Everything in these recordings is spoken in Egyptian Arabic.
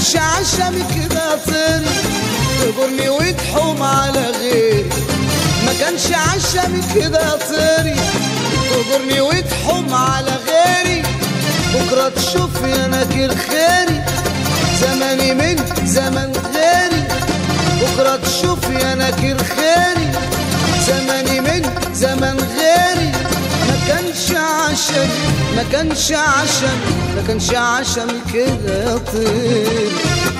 كانش عشمي كده طير تغرني وتحوم على غيري ما كانش عشمي كده طيري تغرني وتحوم على غيري بكرة تشوف يا ناكر خيري زماني من زمن غيري بكرة تشوف يا ناكر خيري زماني من زمن غيري ما كانش عشم ما كانش عشم ما كانش عشم كده طير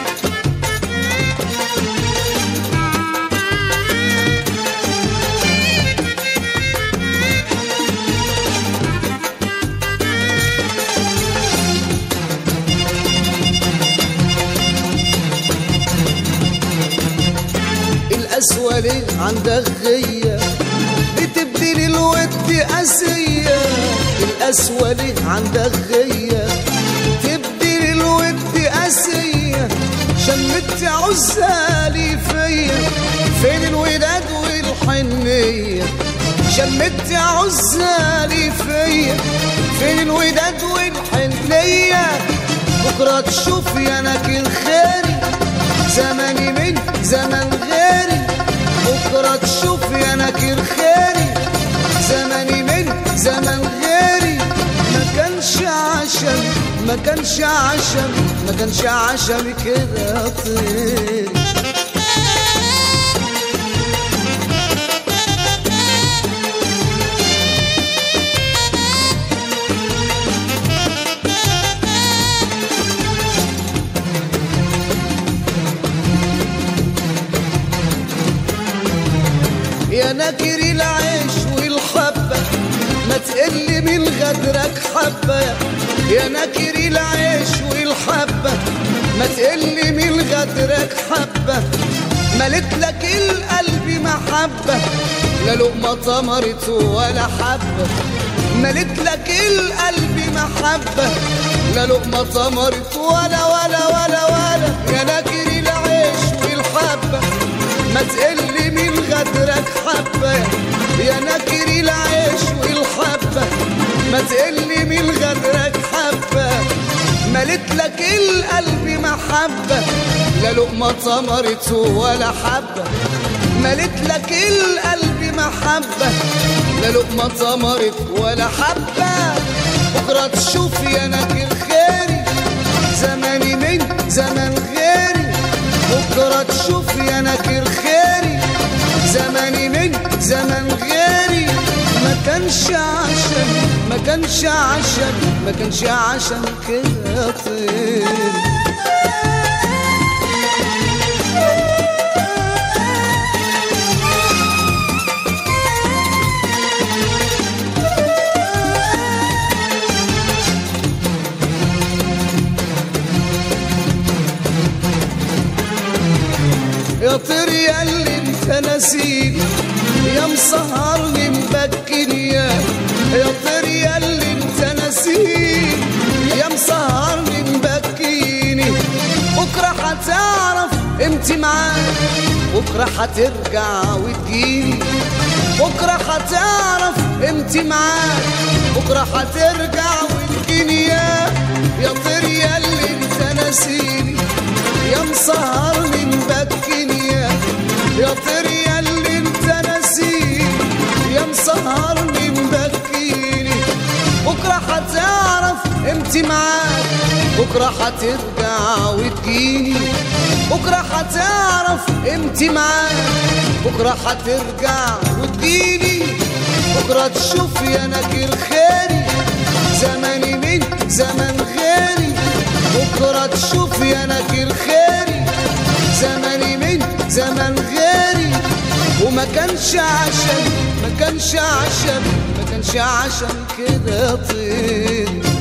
القسوة ليه عندك غية بتبدل الود قاسية القسوة ليه عندك غية تبدل الود قاسية شمت عزالي فيا فين الوداد والحنية شمت عزالي فيا فين الوداد والحنية بكرة تشوف يا ناكل خيري زماني من زمن غيري بكرة تشوف يا ناكر خيري زماني من زمن غيري ما كانش عشم ما كانش عشم ما كانش عشم كده طير يا ناكر العيش والحبة ما تقل من غدرك حبة يا ناكر العيش والحبة ما تقل من غدرك حبة ملت لك القلب محبة لا لقمة طمرت ولا حبة ملت لك القلب محبة لا لقمة طمرت ولا ولا ولا ولا يا ناكر العيش والحبة ما تقل من غدرك حبة يا نكر العيش والحبة ما تقل من غدرك حبة ملت لك القلب محبة لا لقمة طمرت ولا حبة ملت لك القلب محبة لا لقمة طمرت ولا حبة بكرة تشوف يا نكر خيري زماني من زمن غيري بكرة تشوف يا نكر خيري زماني من زمن غيري ما كانش عشم ما كانش عشم ما كانش عشم كده طير يا طير يا اللي انت نسيني يا مسهرني مبكني يا يا طير يا اللي انت نسيني يا مسهرني مبكيني بكره هتعرف امتى معاك بكره هترجع وتجيني بكره هتعرف امتى معاك بكره هترجع وتجيني يا يا طير يا اللي انت نسيني يا مسهرني مبكني يا يا طير يا اللي انت نسيني يا مسهرني مبكيني بكره هتعرف امتى معاك بكره هترجع وتجيني بكره هتعرف امتى معاك بكره هترجع وتجيني بكره تشوف يا ناكر خيري زماني من زمن غيري بكرة تشوف يا ناكر خيري زماني من زمن غيري وما كانش عشم ما كانش عشم ما كانش عشم كده طير